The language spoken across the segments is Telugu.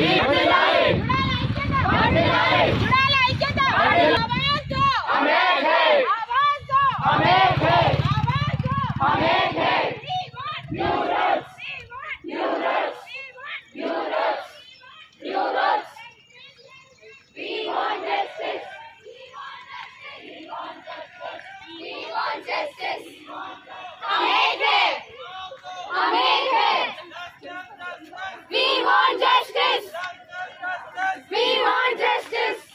We want justice! We want justice!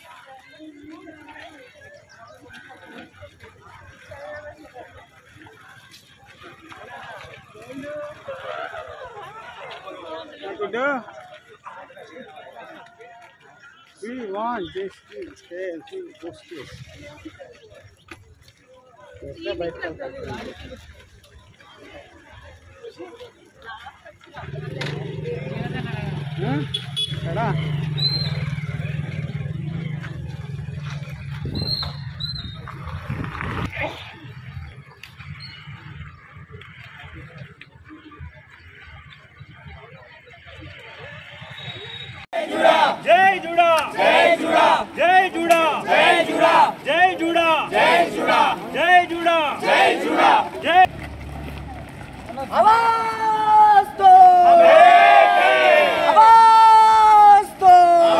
Good. We want justice. Justice. justice. ఎట్లా బయటకు వెళ్తారు? ఆ? ఎక్కడా? జై జుడా జై జుడా జై జుడా జై జుడా జై జుడా జై జుడా జై జుడా జై జుడా జై आवाज दो आवाज दो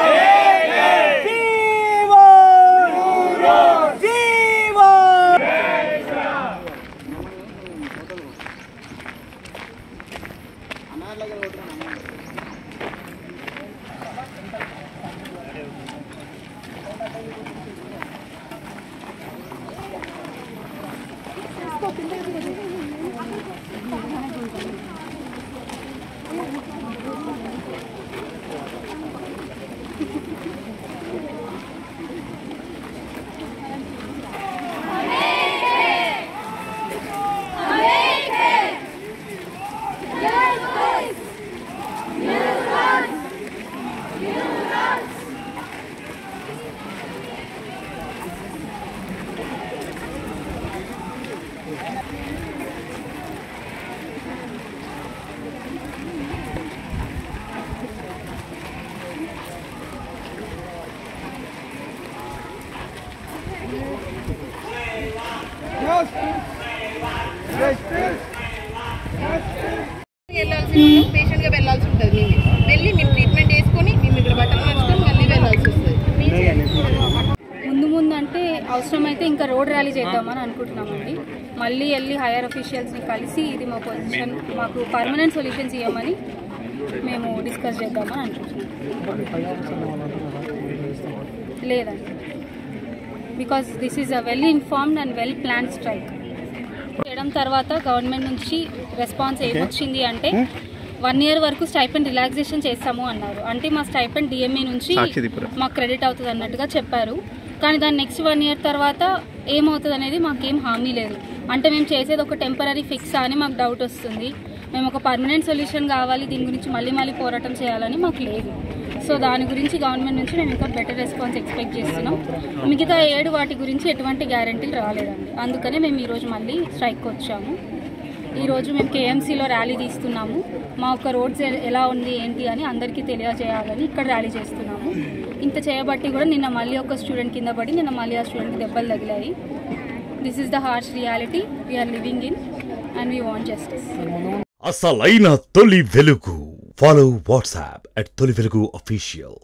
जीवन जीवन వెళ్ళాల్సి ఉంటుంది పేషెంట్ గా వెళ్ళాల్సి ఉంటుంది మేము వెళ్ళి మేము ట్రీట్మెంట్ చేసుకొని మేము ఇక్కడ బట్టలు మార్చుకొని మళ్ళీ వెళ్ళాల్సి వస్తుంది ముందు ముందు అంటే అవసరమైతే ఇంకా రోడ్ ర్యాలీ చేద్దామని అనుకుంటున్నామండి మళ్ళీ వెళ్ళి హైయర్ అఫీషియల్స్ని కలిసి ఇది మా పొజిషన్ మాకు పర్మనెంట్ సొల్యూషన్స్ ఇవ్వమని మేము డిస్కస్ చేద్దామని అనుకుంటున్నాం లేదండి because this is a well informed and well plan strike చేయడం తర్వాత గవర్నమెంట్ నుంచి రెస్పాన్స్ ఏమొచ్చింది అంటే వన్ ఇయర్ వరకు స్టైపెండ్ రిలాక్సేషన్ చేస్తాము అన్నారు అంటే మా స్టైపెండ్ డిఎంఏ నుంచి మాకు క్రెడిట్ అవుతుంది అన్నట్టుగా చెప్పారు కానీ దాని నెక్స్ట్ వన్ ఇయర్ తర్వాత ఏమవుతుంది అనేది మాకేం హామీ లేదు అంటే మేము చేసేది ఒక టెంపరీ ఫిక్స్ అని మాకు డౌట్ వస్తుంది మేము ఒక పర్మనెంట్ సొల్యూషన్ కావాలి దీని గురించి మళ్ళీ మళ్ళీ పోరాటం చేయాలని మాకు లేదు సో దాని గురించి గవర్నమెంట్ నుంచి మేము ఇంకా బెటర్ రెస్పాన్స్ ఎక్స్పెక్ట్ చేస్తున్నాం మిగతా ఏడు వాటి గురించి ఎటువంటి గ్యారంటీలు రాలేదండి అందుకనే మేము ఈరోజు మళ్ళీ స్ట్రైక్ వచ్చాము ఈరోజు మేము కేఎంసీలో ర్యాలీ తీస్తున్నాము మా యొక్క రోడ్స్ ఎ- ఎలా ఉంది ఏంటి అని అందరికీ తెలియజేయాలని ఇక్కడ ర్యాలీ చేస్తున్నాము ఇంత చేయబట్టి కూడా నిన్న మళ్ళీ ఒక స్టూడెంట్ కింద పడి నిన్న మళ్ళీ ఆ స్టూడెంట్కి దెబ్బలు తగిలాయి this is the harsh reality we are living in and we want justice అసలైన తొలి వెలుగు ఫాలో వాట్సాప్ అట్ తొలి వెలుగు అఫీషియల్